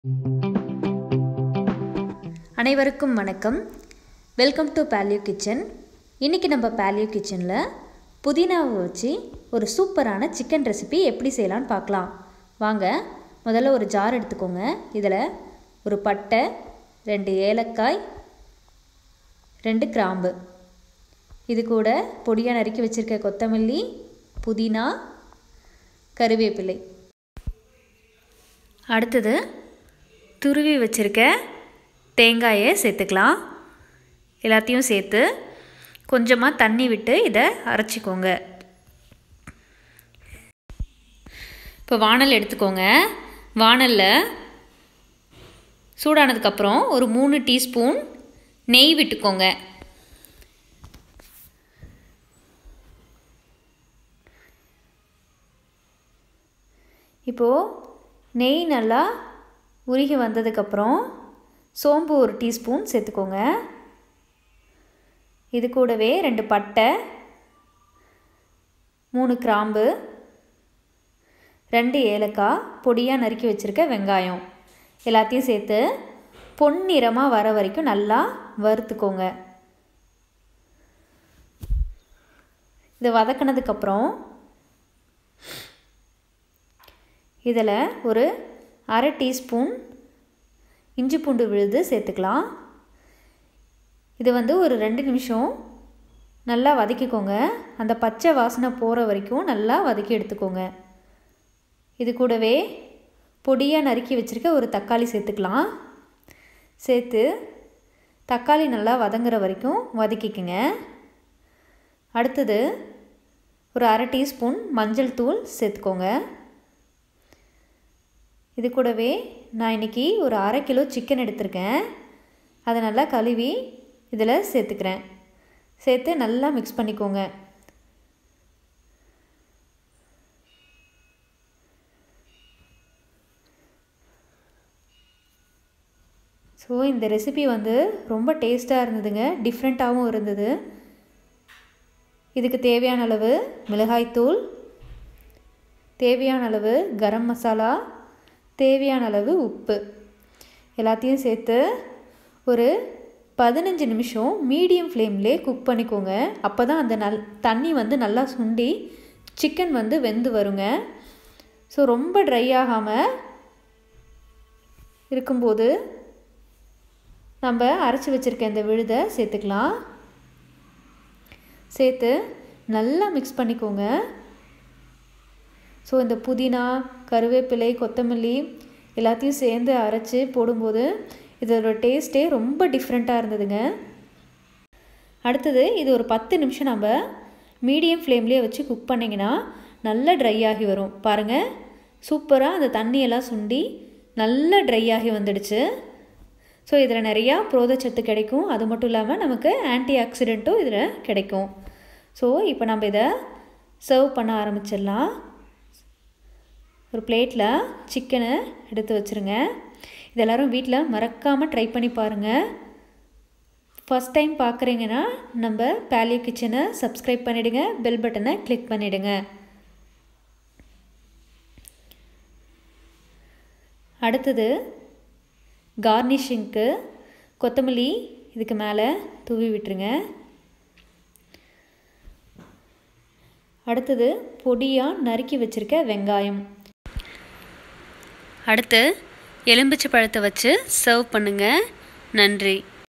அனைவருக்கும் வணக்கம் welcome to paleo kitchen இன்றைக்கி நம்ம பேலியோ கிச்சனில் புதினாவை வச்சு ஒரு சூப்பரான சிக்கன் ரெசிபி எப்படி செய்யலான்னு பார்க்கலாம் வாங்க முதல்ல ஒரு ஜார் எடுத்துக்கோங்க இதில் ஒரு பட்டை ரெண்டு ஏலக்காய் ரெண்டு கிராம்பு இது கூட பொடியாக நறுக்கி வச்சுருக்க கொத்தமல்லி புதினா கருவேப்பிலை அடுத்தது துருவி வச்சுருக்க தேங்காயை சேர்த்துக்கலாம் எல்லாத்தையும் சேர்த்து கொஞ்சமாக தண்ணி விட்டு இதை அரைச்சிக்கோங்க இப்போ வானல் எடுத்துக்கோங்க வானலில் சூடானதுக்கப்புறம் ஒரு மூணு டீஸ்பூன் நெய் விட்டுக்கோங்க இப்போது நெய் நல்லா உருகி வந்ததுக்கப்புறம் சோம்பு ஒரு டீஸ்பூன் சேர்த்துக்கோங்க இது கூடவே ரெண்டு பட்டை மூணு கிராம்பு ரெண்டு ஏலக்காய் பொடியாக நறுக்கி வச்சுருக்க வெங்காயம் எல்லாத்தையும் சேர்த்து பொன்னிறமாக வர வரைக்கும் நல்லா வறுத்துக்கோங்க இதை வதக்கினதுக்கப்புறம் இதில் ஒரு அரை டீஸ்பூன் இஞ்சி பூண்டு விழுது சேர்த்துக்கலாம் இது வந்து ஒரு ரெண்டு நிமிஷம் நல்லா வதக்கிக்கோங்க அந்த பச்சை வாசனை போகிற வரைக்கும் நல்லா வதக்கி எடுத்துக்கோங்க இது கூடவே பொடியாக நறுக்கி வச்சுருக்க ஒரு தக்காளி சேர்த்துக்கலாம் சேர்த்து தக்காளி நல்லா வதங்குற வரைக்கும் வதக்கிக்குங்க அடுத்தது ஒரு அரை டீஸ்பூன் மஞ்சள் தூள் சேர்த்துக்கோங்க இது கூடவே நான் இன்றைக்கி ஒரு அரை கிலோ சிக்கன் எடுத்திருக்கேன் அதை நல்லா கழுவி இதில் சேர்த்துக்கிறேன் சேர்த்து நல்லா மிக்ஸ் பண்ணிக்கோங்க ஸோ இந்த ரெசிபி வந்து ரொம்ப டேஸ்ட்டாக இருந்ததுங்க டிஃப்ரெண்ட்டாகவும் இருந்தது இதுக்கு தேவையான அளவு மிளகாய்த்தூள் தேவையான அளவு கரம் மசாலா தேவையான அளவு உப்பு எல்லாத்தையும் சேர்த்து ஒரு பதினஞ்சு நிமிஷம் மீடியம் ஃப்ளேம்லே குக் பண்ணிக்கோங்க அப்போ தான் அந்த நல் தண்ணி வந்து நல்லா சுண்டி சிக்கன் வந்து வெந்து வருங்க ஸோ ரொம்ப ட்ரை ஆகாமல் இருக்கும்போது நம்ம அரைச்சி வச்சுருக்க இந்த விழுதை சேர்த்துக்கலாம் சேர்த்து நல்லா மிக்ஸ் பண்ணிக்கோங்க ஸோ இந்த புதினா கருவேப்பிலை கொத்தமல்லி எல்லாத்தையும் சேர்ந்து அரைச்சி போடும்போது இதோட டேஸ்ட்டே ரொம்ப டிஃப்ரெண்ட்டாக இருந்ததுங்க அடுத்தது இது ஒரு பத்து நிமிஷம் நம்ம மீடியம் ஃப்ளேம்லேயே வச்சு குக் பண்ணிங்கன்னா நல்லா ட்ரை ஆகி வரும் பாருங்கள் சூப்பராக அந்த தண்ணியெல்லாம் சுண்டி நல்லா ட்ரை ஆகி வந்துடுச்சு ஸோ இதில் நிறையா புரோதச்சத்து கிடைக்கும் அது மட்டும் இல்லாமல் நமக்கு ஆன்டி ஆக்சிடெண்ட்டும் இதில் கிடைக்கும் ஸோ இப்போ நம்ம இதை சர்வ் பண்ண ஆரம்பிச்சிடலாம் ஒரு பிளேட்டில் சிக்கனை எடுத்து வச்சுருங்க இது எல்லோரும் வீட்டில் மறக்காமல் ட்ரை பண்ணி பாருங்கள் ஃபஸ்ட் டைம் பார்க்குறீங்கன்னா நம்ம பேலியோ கிச்சனை சப்ஸ்கிரைப் பண்ணிவிடுங்க பெல் பட்டனை கிளிக் பண்ணிவிடுங்க அடுத்தது கார்னிஷிங்க்கு கொத்தமல்லி இதுக்கு மேலே தூவி விட்டுருங்க அடுத்தது பொடியாக நறுக்கி வச்சுருக்க வெங்காயம் அடுத்து எலும்பிச்சை பழத்தை வச்சு சர்வ் பண்ணுங்கள் நன்றி